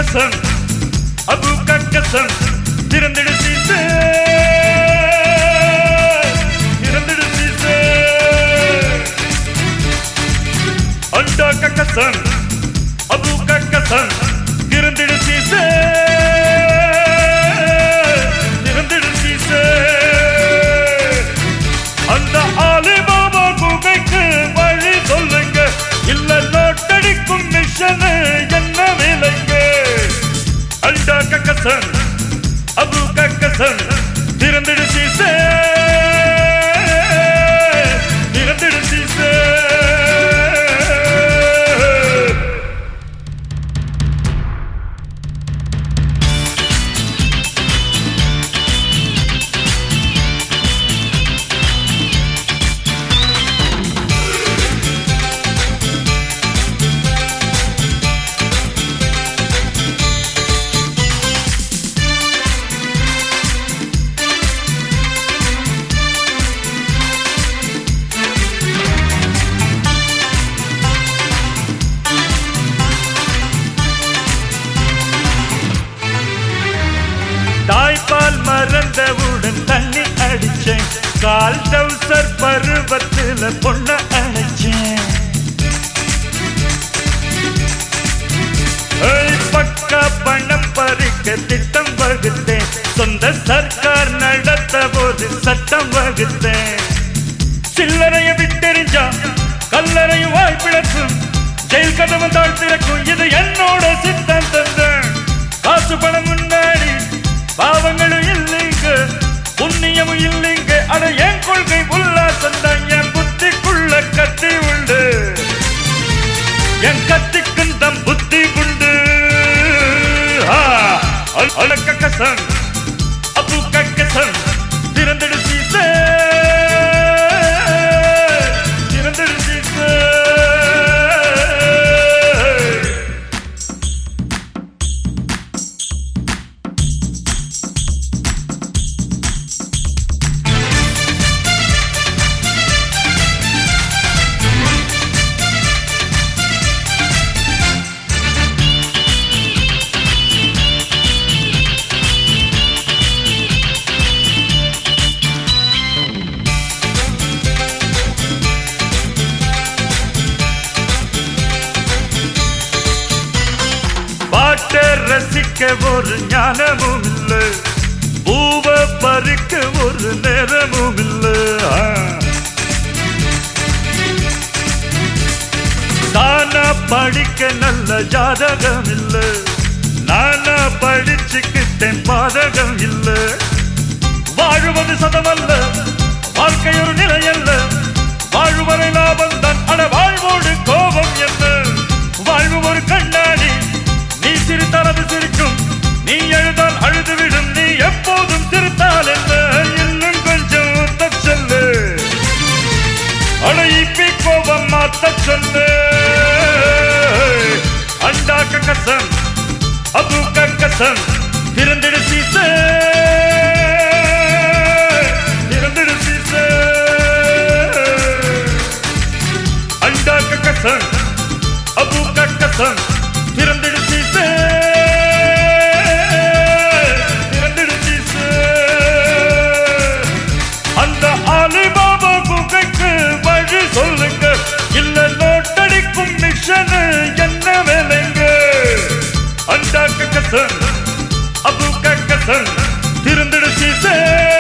கசன் அபு கக்கசன் திறந்திடு சீசே திறந்திடு சீசே அண்டா கக்கசன் அபு கக்கசன் திறந்திடு சீசே திறந்திடு சீசே அந்த ஆலிபாபா குகைக்கு வழி சொல்லுங்க இல்ல நோட்டடிக்கும் மிஷன் என்ன விலைங்க அண்டா கக்கசன் அபு கக்கசன் திறந்திடு சீசே திறந்திடு சீசே தாய்ப்பால் மறந்தவுடன் தண்ணி அடிச்சேன் கால் டவுசர் பருவத்துல பொண்ண அணைச்சேன் ஏய், பக்கா பணம் பறிக்க திட்டம் வகுத்தேன் சொந்த சர்க்கார் நடத்த போது சட்டம் வகுத்தேன் சில்லறைய விட்டெறிஞ்சா கல்லறையும் வாய்ப்பிழக்கும் ஜெயில் கதவு தாழ் திறக்கும் இது என்னோட சித்தாந்தம் காசு பணம் முன்னாடி பாவங்களும் இல்லைங்க புண்ணியமும் இல்லைங்க அட என் கொள்கை உல்லாசம் தான் என் புத்திக்குள்ள கத்தி உண்டு என் கத்திக்கும் தம் புத்தி உண்டு அழக்க கசன் அபு கக்கசன் திறந்திடு சீசே திறந்திடு சீசே பாட்டை ரசிக்க ஒரு ஞானமும் இல்ல பூவ பறிக்க ஒரு நேரமும் இல்ல ஆ. தானா படிக்க நல்ல ஜாதகம் இல்ல நானா படிச்சுக்கிட்டேன் பாதகம் இல்ல வாழுவது சதமல்ல வாழ்க்கை ஒரு நிலை அல்ல வாழ்வரை லாபம் தான் அட வாழ்வோடு கோபம் என்ன வாழ்வு ஒரு கண்ணாடி நீ சிரித்தால் அது சிரிக்கும் நீ எழுதால் அழுதுவிடும் நீ எப்போதும் சிரித்தால் என்ன இன்னும் கொஞ்சம் ஊத்தச் சொல்லு அட இப்பி கோபம் மாத்தச் சொல்லு அண்டா கக்கசன் அபு கக்கசன் திறந்திடு சீசே திறந்திடு சீசே அண்டா கக்கசன் அபு கக்கசன் திறந்திடு சீசே திறந்திடு சீசே அந்த அலிபாபா குகைக்கு வழி சொல்லுங்க இல்ல நோட்டடிக்கும் மிஷன் என்ன வேலைங்க அண்டா கக்கசன் அபு கக்கசன் திறந்திடு சீசே